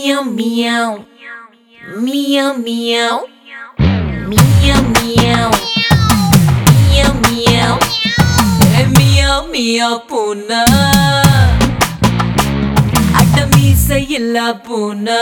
Meow meow. Meow meow. Meow meow. Meow meow. ஏ meow meow பூனா அட மீசையில்லா பூனா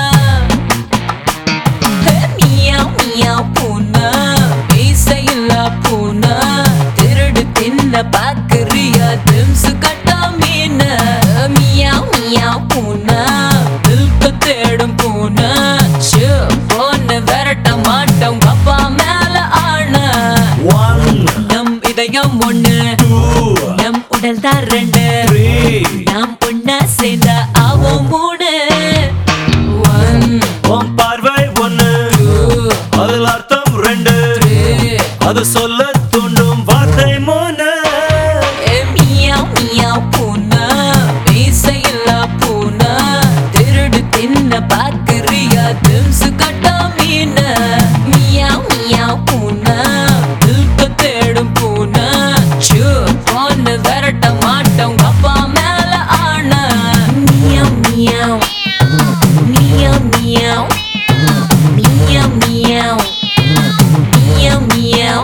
ஏ மியாவ் மியாவ் பூனா மீசையில்லா பூனா திருடு தின்ன பாக்குறியா திம்சு கட்டா மீன மியாவ் மியாவ் பூனா தில்க தேடும் பூனா ஷூ போன விரட்ட மாட்டோம் அப்பா மேல ஆன One, நம் இதயம் ஒண்ணு two, நம் உடல் தான் ரெண்டு three. நாம் ஒன்னா சேர்ந்தா ஆவோம் மூணு ஒன் உன் பார்வை ஒண்ணு அதில் அர்த்தம் ரெண்டு அது சொல்ல தூண்டும் வார்த்தை மூணு மியாவ் மியாவ் பூனா மீசையில்லா பூனா திருடு தின்ன பாக்குறியா திம்சு கட்டா மீன மியாவ் மியாவ் பூனா தில்க தேடும் பூனா சூ பொண்ணு விரட்ட மாட்டோம் அப்பா மேல ஆன meow meow meow meow meow meow meow meow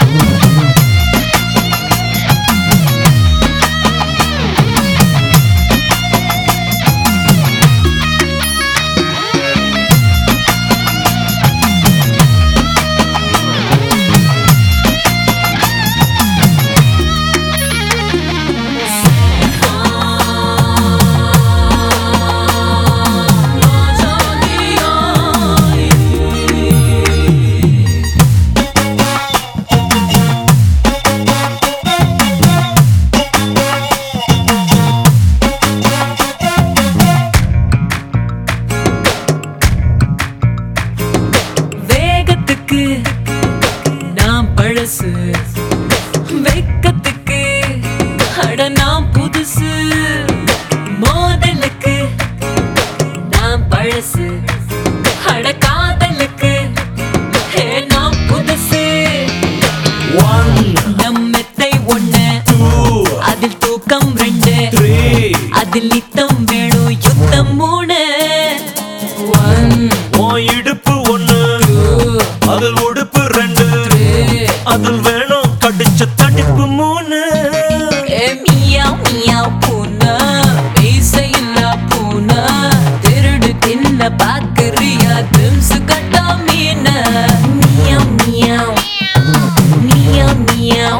வேகத்துக்கு நாம் பழசு வெக்கத்துக்கு அட நாம் புதுசு மோதலுக்கு நாம் பழசு அட காதலுக்கு ஹே நாம் புதுசு One, நம் மெத்தை ஒண்ணு two, அதில் தூக்கம் ரெண்டு three. அதில் நித்தம் வேணும் யுத்தம் மூணு ஒன் உன் இடுப்பு ஒண்ணு அதில் உடுப்பு ரெண்டு அதில் வேணும் கடிச்ச தடிப்பு மூணு மியாவ் மியாவ் பூனா மீசையில்லா பூனா திருடு தின்ன பாக்குறியா திம்சு கட்டா மீன மியாவ் மியாவ் மியாவ் மியாவ்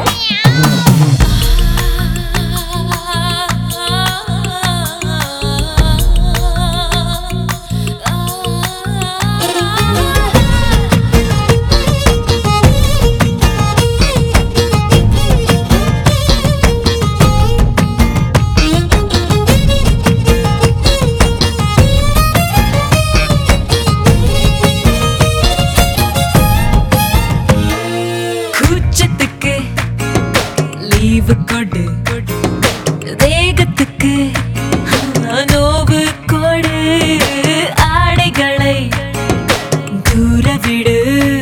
கூச்சத்துக்கு லீவு கொடு வேகத்துக்கு நோவு கொடு ஆடைகளை தூர விடு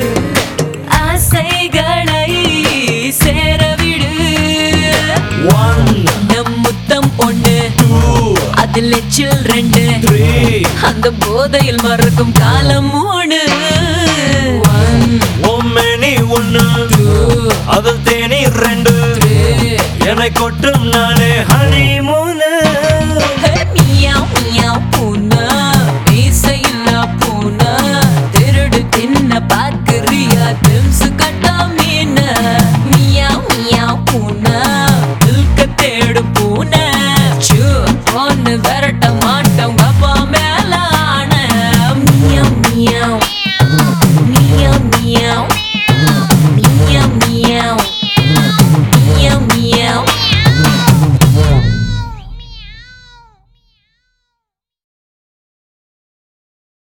ஆசைகளை சேர விடு One, நம் முத்தம் ஒண்ணு two, அதில் எச்சில் ரெண்டு three. அந்த போதையில் மறக்கும் காலம் மூணு One, உன் மேனி ஒண்ணு two, அதில் தேனி ரெண்டு three. என்னை கொட்டும் நாளே ஹனி மூணு